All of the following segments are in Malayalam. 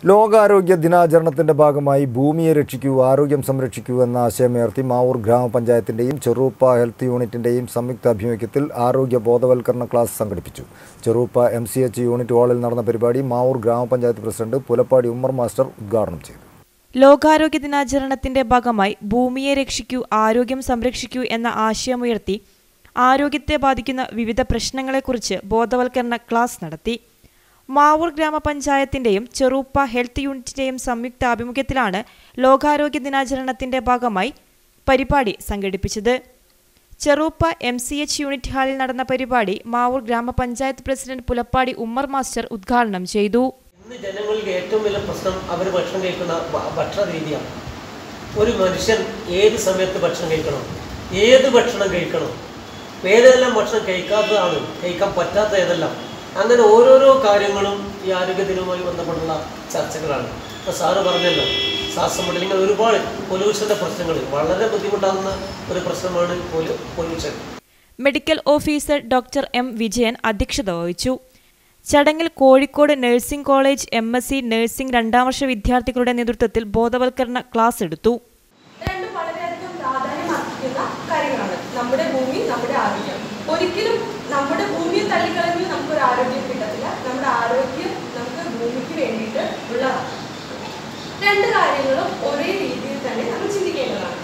ലോകാരോഗ്യ ദിനാചരണത്തിന്റെ ഭാഗമായി ഭൂമിയെ രക്ഷിക്കൂ ആരോഗ്യം സംരക്ഷിക്കൂ എന്ന ആശയമുയർത്തി മാവൂർ ഗ്രാമപഞ്ചായത്തിന്റെയും ചെറുപ്പ ഹെൽത്ത് യൂണിറ്റിന്റെയും സംയുക്ത ആഭിമുഖ്യത്തിൽ ആരോഗ്യ ബോധവൽക്കരണ ക്ലാസ് സംഘടിപ്പിച്ചു ചെറുപ്പ എം സി എച്ച് യൂണിറ്റ് ഹാളിൽ നടന്ന പരിപാടി മാവൂർ ഗ്രാമപഞ്ചായത്ത് പ്രസിഡന്റ് പുലപ്പാടി ഉമ്മർ മാസ്റ്റർ ഉദ്ഘാടനം ചെയ്തു ലോകാരോഗ്യ ദിനാചരണത്തിന്റെ ഭാഗമായി ഭൂമിയെ രക്ഷിക്കൂ ആരോഗ്യം സംരക്ഷിക്കൂ എന്ന ആശയമുയർത്തി ആരോഗ്യത്തെ ബാധിക്കുന്ന വിവിധ പ്രശ്നങ്ങളെക്കുറിച്ച് ബോധവൽക്കരണ ക്ലാസ് നടത്തി മാവൂർ ഗ്രാമപഞ്ചായത്തിന്റെയും ചെറുപ്പ ഹെൽത്ത് യൂണിറ്റിന്റെയും സംയുക്ത ആഭിമുഖ്യത്തിലാണ് ലോകാരോഗ്യ ദിനാചരണത്തിന്റെ ഭാഗമായി പരിപാടി സംഘടിപ്പിച്ചത് ചെറുപ്പ എം സി എച്ച് യൂണിറ്റ് ഹാളിൽ നടന്ന പരിപാടി മാവൂർ ഗ്രാമപഞ്ചായത്ത് പ്രസിഡന്റ് പുലപ്പാടി ഉമ്മർ മാസ്റ്റർ ഉദ്ഘാടനം ചെയ്തു ഇന്ന് ജനങ്ങൾക്ക് ഏറ്റവും വലിയ പ്രശ്നം അവർ ഭക്ഷണം കഴിക്കുന്ന ഭ- ഭക്ഷണ രീതിയാണ് ഒരു മനുഷ്യൻ ഏത് സമയത്ത് ഭക്ഷണം കഴിക്കണം ഏത് ഭക്ഷണം കഴിക്കണം ഏതെല്ലാം ഭക്ഷണം കഴിക്കാത്തതാണ് കഴിക്കാൻ പറ്റാത്ത ഏതെല്ലാം അങ്ങനെ ഓരോരോ കാര്യങ്ങളും ഈ ആരോഗ്യദിനവുമായി ബന്ധപ്പെട്ടുള്ള ചർച്ചകളാണ് ഇപ്പോൾ സാറ് പറഞ്ഞല്ലോ ശ്വാസം മുട്ടൽ ഇങ്ങനെ ഒരുപാട് പൊല്യൂഷൻ്റെ പ്രശ്നങ്ങൾ വളരെ ബുദ്ധിമുട്ടാകുന്ന ഒരു പ്രശ്നമാണ് പൊലു pollution medical officer doctor M Vijayan അധ്യക്ഷത വഹിച്ചു ചടങ്ങിൽ Kozhikode nursing college M S C nursing രണ്ടാം വർഷ വിദ്യാർത്ഥികളുടെ നേതൃത്വത്തിൽ ബോധവൽക്കരണ ക്ലാസ് എടുത്തു രണ്ടും വളരെയധികം പ്രാധാന്യം അർഹിക്കുന്ന കാര്യങ്ങളാണ് നമ്മുടെ ഭൂമി നമ്മുടെ ആരോഗ്യം ഒരിക്കലും നമ്മുടെ ഭൂമിയെ തള്ളിക്കളഞ്ഞ് നമുക്കൊരു ആരോഗ്യം കിട്ടത്തില്ല നമ്മുടെ ആരോഗ്യം നമുക്ക് ഭൂമിക്ക് വേണ്ടിയിട്ട് ഉള്ളതാണ് രണ്ട് കാര്യങ്ങളും ഒരേ രീതിയിൽ തന്നെ നമ്മൾ ചിന്തിക്കേണ്ടതാണ്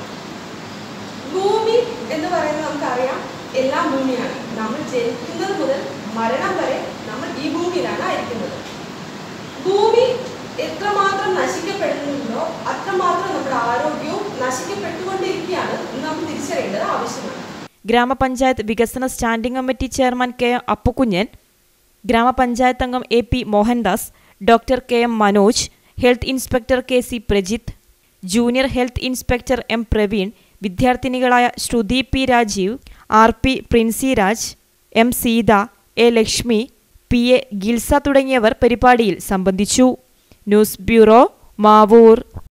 ഭൂമി എന്ന് പറയുന്നത് നമുക്കറിയാം എല്ലാം ഭൂമിയാണ് നമ്മൾ ജനിക്കുന്നത് മുതൽ മരണം വരെ നമ്മൾ ഈ ഭൂമിയിലാണ് ആയിരിക്കുന്നത് ഭൂമി എത്രമാത്രം നശിക്കപ്പെടുന്നുണ്ടോ അത്രമാത്രം നമ്മുടെ ആരോഗ്യവും നശിക്കപ്പെട്ടുകൊണ്ടിരിക്കുകയാണ് എന്ന് നമ്മൾ തിരിച്ചറിയേണ്ടത് ആവശ്യമാണ് ഗ്രാമപഞ്ചായത്ത് വികസന standing committee chairman K M Appukunjan ഗ്രാമപഞ്ചായത്ത് അംഗം A P Mohandas doctor K M Manoj health inspector K C Prajith junior health inspector M Praveen വിദ്യാർത്ഥിനികളായ Sruthi P Rajeev R P Princy Raj M Seetha A Lakshmi P A Gilsa തുടങ്ങിയവർ പരിപാടിയിൽ സംബന്ധിച്ചു ന്യൂസ് ബ്യൂറോ മാവൂർ